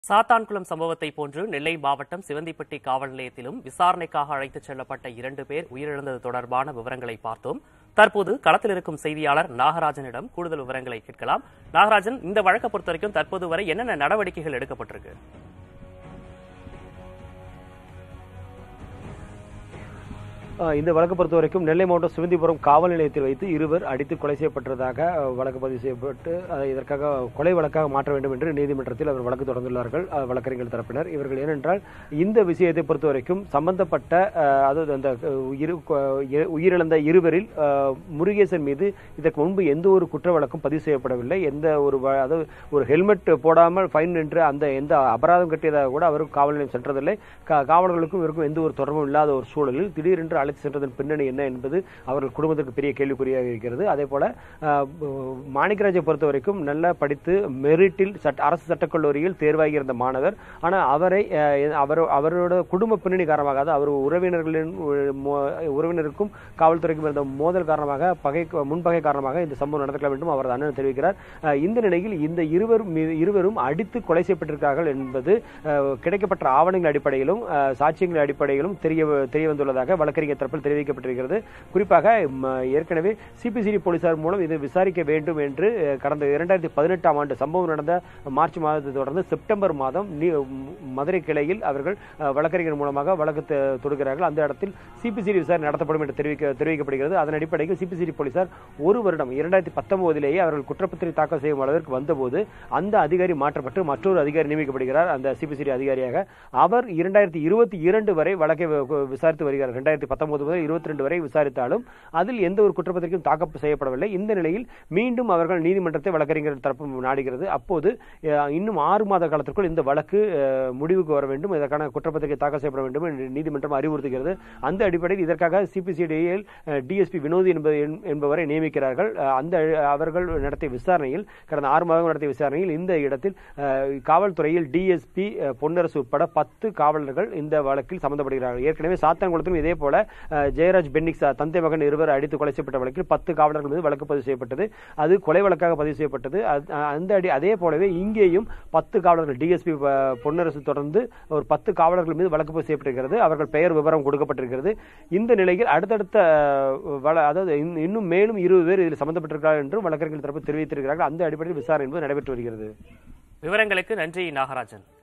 சாத்தான்குளம் சம்பவத்தை போன்று நெல்லை மாவட்டம் சிவந்திப்பட்டி காவல் நிலையத்திலும் விசாரணைக்காக அழைத்துச் செல்லப்பட்ட இரண்டு பேர் உயிரிழந்தது தொடர்பான விவரங்களை பார்த்தோம் தற்போது களத்தில் இருக்கும் செய்தியாளர் நாகராஜனிடம் கூடுதல் விவரங்களை கேட்கலாம் நாகராஜன் இந்த வழக்கை பொறுத்த வரைக்கும் தற்போது வரை என்னென்ன நடவடிக்கைகள் எடுக்கப்பட்டிருக்கு அஹ் இந்த வழக்கு பொறுத்த வரைக்கும் நெல்லை மாவட்டம் சிவந்திபுரம் காவல் நிலையத்தில் வைத்து இருவர் அடித்து கொலை செய்யப்பட்டதாக அஹ், வழக்கு பதிவு செய்யப்பட்டு அஹ், இதற்காக கொலை வழக்காக மாற்ற வேண்டும் என்று நீதிமன்றத்தில் அவர் வழக்கு தொடர்ந்துள்ளார்கள் அஹ், வழக்கறிஞர்கள் தரப்பினர் இவர்கள் ஏனென்றால் இந்த விஷயத்தை பொறுத்த வரைக்கும் சம்பந்தப்பட்ட அஹ், அதாவது அந்த அஹ், இரு கொ- இ- உயிரிழந்த இருவரில் அஹ், முருகேசன் மீது இதற்கு முன்பு எந்த ஒரு குற்ற வழக்கும் பதிவு செய்யப்படவில்லை எந்த ஒரு வ- அதாவது ஒரு ஹெல்மெட் போடாமல் ஃபைன் என்று அந்த எந்த அபராதம் கட்டியதாக கூட அவர் காவல் நிலையம் சென்றதில்லை கா- காவலர்களுக்கும் இவருக்கும் எந்த ஒரு தொடர்பும் இல்லாத ஒரு சூழலில் திடீரென்று அழைத்து சென்றதன் பின்னணி என்ன என்பது அவர்கள் குடும்பத்திற்கு பெரிய கேள்விக்குறியாக இருக்கிறது அதே போல அஹ், மாணிக்கராஜை பொறுத்த வரைக்கும் நல்லா படித்து மெரிட்டில் சட்ட அரசு சட்டக் கல்லூரியில் தேர்வாகி இருந்த மாணவர் ஆனால் அவரை அஹ், அவர் அவரோட குடும்ப பின்னணி காரணமாக அதாவது அவர் உறவினர்களின் உ- மோ- உறவினருக்கும் காவல்துறைக்கும் இருந்த மோதல் காரணமாக பகை முன்பகை காரணமாக இந்த சம்பவம் நடந்திருக்கலாம் என்றும் அவரது அண்ணன் தெரிவிக்கிறார் அஹ், இந்த நிலையில் இந்த இருவரும் மீது- இருவரும் அடித்து கொலை செய்யப்பட்டிருக்கிறார்கள் என்பது அஹ், கிடைக்கப்பட்ட ஆவணங்கள் அடிப்படையிலும் அஹ், சாட்சியங்கள் அடிப்படையிலும் தெரிய தெரிய வந்துள்ளதாக வழக்கறிஞர் தரப்பில் தெரிவிக்கப்பட்டிருக்கிறது குறிப்பாக ம, ஏற்கனவே சிபிசிடி போலீசார் மூலம் இது விசாரிக்க வேண்டும் என்று அஹ், கடந்த இரண்டாயிரத்தி பதினெட்டாம் ஆண்டு சம்பவம் நடந்த மார்ச் மாதத்தை தொடர்ந்து செப்டம்பர் மாதம் நீ- ம- மதுரை கிளையில் அவர்கள் அஹ், வழக்கறிஞர் மூலமாக வழக்கு தொ- தொடுக்கிறார்கள் அந்த இடத்தில் சிபிசிடி விசாரணை நடத்தப்படும் என்று தெரிவிக்க தெரிவிக்கப்படுகிறது அதன் அடிப்படையில் சிபிசிடி போலீசார் ஒரு வருடம் இரண்டாயிரத்தி பத்தொன்பதிலேயே அவர்கள் குற்றப்பத்திரிகை தாக்கல் செய்யும் அளவிற்கு வந்தபோது அந்த அதிகாரி மாற்றப்பட்டு மற்றொரு அதிகாரி நியமிக்கப்படுகிறார் அந்த சிபிசிடி அதிகாரியாக அவர் இரண்டாயிரத்தி இருபத்தி இரண்டு வரை வழக்கை வி- விசாரித்து வருகிறார் இரண்டாயிரத்தி பத்தொன்பது முதல் இருபத்தி ரெண்டு வரை விசாரித்தாலும் அதில் எந்த ஒரு குற்றப்பத்திரிகையும் தாக்கல் செய்யப்படவில்லை இந்த நிலையில் மீண்டும் அவர்கள் நீதிமன்றத்தை வழக்கறிஞர் தரப்பு நாடுகிறது அப்போது அஹ், இன்னும் ஆறு மாத காலத்திற்குள் இந்த வழக்கு அஹ், முடிவுக்கு வர வேண்டும் இதற்கான குற்றப்பத்திரிகை தாக்கல் செய்யப்பட வேண்டும் என்று நீதிமன்றம் அறிவுறுத்துகிறது அந்த அடிப்படையில் இதற்காக சிபிசிடியில் டிஎஸ்பி வினோதி என்பது என்- என்பவரை நியமிக்கிறார்கள் அஹ், அந்த அவர்கள் நடத்திய விசாரணையில் கடந்த ஆறு மாதங்கள் நடத்திய விசாரணையில் இந்த இடத்தில் அஹ், காவல்துறையில் டிஎஸ்பி பொன்னரசு உட்பட பத்து காவலர்கள் இந்த வழக்கில் சம்பந்தப்படுகிறார்கள் ஏற்கனவே சாத்தான்குளத்திலும் இதே போல அஹ், ஜெயராஜ் பென்னிக்ஸ் அஹ், தந்தை மகன் இருவர் அடித்து கொலை செய்யப்பட்ட வழக்கில் பத்து காவலர்கள் மீது வழக்கு பதிவு செய்யப்பட்டது அது கொலை வழக்காக பதிவு செய்யப்பட்டது அது- அஹ், அந்த அடி அதே போலவே இங்கேயும் பத்து காவலர்கள் டிஎஸ்பி பொன்னரசு தொடர்ந்து ஒரு பத்து காவலர்கள் மீது வழக்கு பதிவு செய்யப்பட்டிருக்கிறது அவர்கள் பெயர் விவரம் கொடுக்கப்பட்டிருக்கிறது இந்த நிலையில் அடுத்தடுத்த அஹ், வழ- அதாவது இன்னும் இன்னும் மேலும் இருபது பேர் இதில் சம்பந்தப்பட்டிருக்கிறார்கள் என்றும் வழக்கறிஞர் தரப்பு தெரிவித்திருக்கிறார்கள் அந்த அடிப்படையில் விசாரணை என்பது நடைபெற்று வருகிறது விவரங்களுக்கு நன்றி நாகராஜன்